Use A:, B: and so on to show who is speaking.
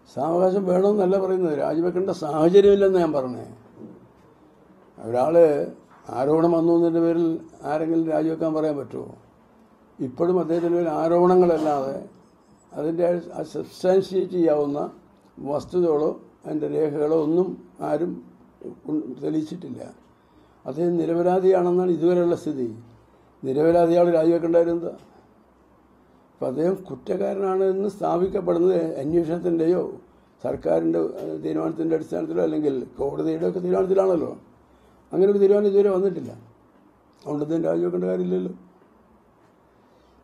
A: സാവകാശം വേണമെന്നല്ല പറയുന്നത് രാജിവെക്കേണ്ട സാഹചര്യമില്ലെന്ന് ഞാൻ പറഞ്ഞേ ഒരാൾ ആരോപണം വന്നു എന്നതിൻ്റെ പേരിൽ ആരെങ്കിലും രാജിവെക്കാൻ പറയാൻ പറ്റുമോ ഇപ്പോഴും അദ്ദേഹത്തിൻ്റെ പേരിൽ ആരോപണങ്ങളല്ലാതെ അതിൻ്റെ സബ്സ്റ്റാൻഷിയേറ്റ് ചെയ്യാവുന്ന വസ്തുതകളോ അതിൻ്റെ രേഖകളോ ഒന്നും ആരും ഉൺ- തെളിയിച്ചിട്ടില്ല അദ്ദേഹം നിരപരാധിയാണെന്നാണ് ഇതുവരെയുള്ള സ്ഥിതി നിരപരാധിയാൾ രാജിവെക്കേണ്ടായിരുന്നു എന്താ അപ്പം അദ്ദേഹം കുറ്റക്കാരനാണ് എന്ന് സ്ഥാപിക്കപ്പെടുന്നത് അന്വേഷണത്തിൻ്റെയോ സർക്കാരിൻ്റെ ഏഹ്, തീരുമാനത്തിൻ്റെ അടിസ്ഥാനത്തിലോ അല്ലെങ്കിൽ കോടതിയുടെ ഒക്കെ തീരുമാനത്തിലാണല്ലോ അങ്ങനെ ഒരു തീരുമാനം ഇതുവരെ വന്നിട്ടില്ല അതുകൊണ്ട് അദ്ദേഹം രാജിവെക്കേണ്ട കാര്യമില്ലല്ലോ